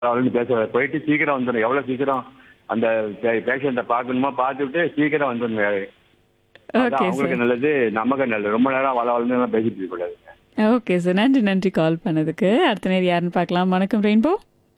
அவளுக்கு பேச போயிட்டு சீக்கிரம் வந்துடும் எவ்வளோ சீக்கிரம் அந்த பேஷண்ட்டை பார்க்கணுமோ பார்த்துட்டு சீக்கிரம் வந்துடணும் வேலை அதான் ஓகே அவங்களுக்கு சார் நல்லது நமக்கு நல்லது ரொம்ப நேரம் வள வளர்ந்து பேசிட்டு இருக்க கூடாதுங்க ஓகே சார் நன்றி நன்றி கால் பண்ணதுக்கு அடுத்த நேரம் யாருன்னு பார்க்கலாம் வணக்கம் ரெயின்போ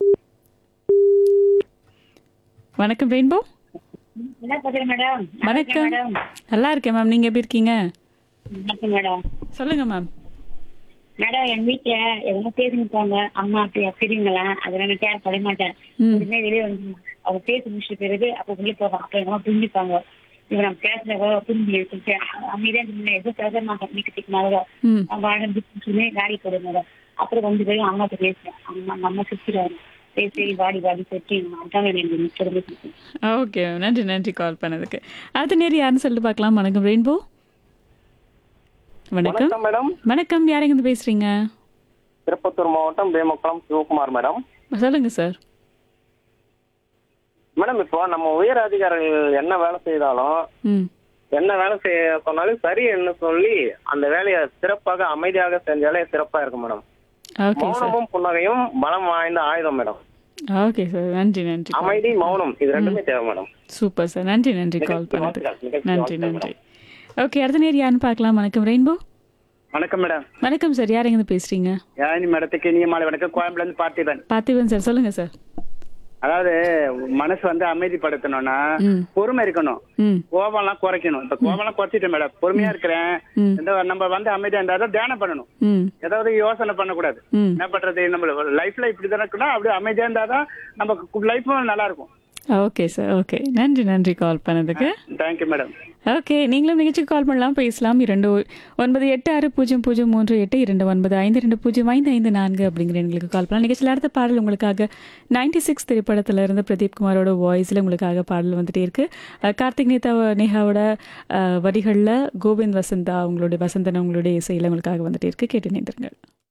வணக்கம் ரெயின்போ என்ன பண்றீங்க மேடம் வணக்கம் மேடம் நல்லா இருக்கேன் மேம் நீங்க எப்படி இருக்கீங்க வணக்கம் மேடம் சொல்லுங்க மேம் மேடம் என் வீட்டுல எதனா பேசிட்டு போங்க அம்மா அப்படி பெரியவங்களா அதெல்லாம் நான் கேர் பண்ண மாட்டேன் ம். உடனே வெளியே வந்து அவங்க பேசி முடிச்ச பிறகு அப்ப உள்ளே போவாங்க அப்ப எங்க புரிஞ்சுப்பாங்க இவன் நம்ம பேசுறவோ புரிஞ்சு அமைதியா இருந்தேன் எதுவும் பேச மாட்டேன் நீக்கத்துக்கு மாதிரி ம் வாழ்ந்து சொல்லி காடி போடுங்க மேடம் அப்புறம் வந்து போய் அம்மா கிட்ட பேசுறேன் அம்மா அம்மா சுத்திடுவாங்க பேசி வாடி வாடி சொட்டி அதான் எனக்கு சொல்லுங்க ஓகே மேம் நன்றி நன்றி கால் பண்ணதுக்கு அடுத்த நேரம் யாருன்னு சொல்லிட்டு பார்க்கலாம் வணக்கம் ரெயின்போ வணக்கம் வணக்கம் மேடம் வணக்கம் யாருங்க இருந்து பேசுறீங்க திருப்பத்தூர் மாவட்டம் வேமக்குளம் சிவகுமார் மேடம் சொல்லுங்க சார் மேடம் இப்போ நம்ம உயர் அதிகாரிகள் என்ன வேலை செய்தாலும் ம் என்ன வேலை செய்ய சொன்னாலும் சரின்னு சொல்லி அந்த வேலையை சிறப்பாக அமைதியாக செஞ்சாலே சிறப்பா இருக்கும் மேடம் ஓகே சார் மௌனமும் புன்னகையும் பலம் வாய்ந்த ஆயுதம் மேடம் ஓகே சார் நன்றி நன்றி அமைதி மௌனம் இது ரெண்டுமே தேவை மேடம் சூப்பர் சார் நன்றி நன்றி கால் நிகழ்ச்சி பண்ணதுக்கு வாழ்த்துக்கள், நிகழ்ச்சி நன்றி வாழ்த்துக்கள் நன்றி ஓகே அடுத்த நேரம் யாருன்னு பார்க்கலாம் வணக்கம் ரெயின்போ வணக்கம் மேடம் வணக்கம் சார் யார் எங்கேருந்து பேசுறீங்க யாழினி மேடத்துக்கு இனிய மாலை வணக்கம் கோயம்புல இருந்து பார்த்திபன் பார்த்திபன் சார் சொல்லுங்க சார் அதாவது மனசு வந்து அமைதிப்படுத்தணும்னா ம் பொறுமை இருக்கணும் ம் கோபம்லாம் குறைக்கணும் இப்ப கோபம்லாம் குறைச்சிட்டேன் மேடம் பொறுமையா இருக்கிறேன் ம். இந்த நம்ம வந்து அமைதியா இருந்தா தான் தியானம் பண்ணணும் ம் ஏதாவது யோசனை பண்ணக்கூடாது ம் என்ன பண்றது நம்ம லைஃப்ல இப்படி தான் இருக்கணும் அப்படியே அமைதியா இருந்தாதான் நம்ம லைஃப்பும் நல்லா இருக்கும் ஓகே சார் ஓகே நன்றி நன்றி கால் பண்ணதுக்கு தேங்க்யூ மேடம் ஓகே நீங்களும் நிகழ்ச்சிக்கு கால் பண்ணலாம் பேசலாம் இரண்டு ஒ- ஒன்பது எட்டு ஆறு பூஜ்ஜியம் பூஜ்ஜியம் மூன்று எட்டு இரண்டு ஒன்பது ஐந்து ரெண்டு பூஜ்ஜியம் ஐந்து ஐந்து நான்கு அப்படிங்கிற எங்களுக்கு கால் பண்ணலாம் நிகழ்ச்சியில் அடுத்த பாடல் உங்களுக்காக நைன்டி சிக்ஸ் திரைப்படத்தில் இருந்து பிரதீப் குமாரோட வாய்ஸில் உங்களுக்காக பாடல் வந்துட்டே இருக்கு அஹ் கார்த்திக் நேதா நேஹாவோட வரிகளில் கோவிந்த் வசந்தா உங்களுடைய வசந்தன் உங்களுடைய இசையில் உங்களுக்காக வந்துட்டே இருக்கு கேட்டு நின்றுங்கள்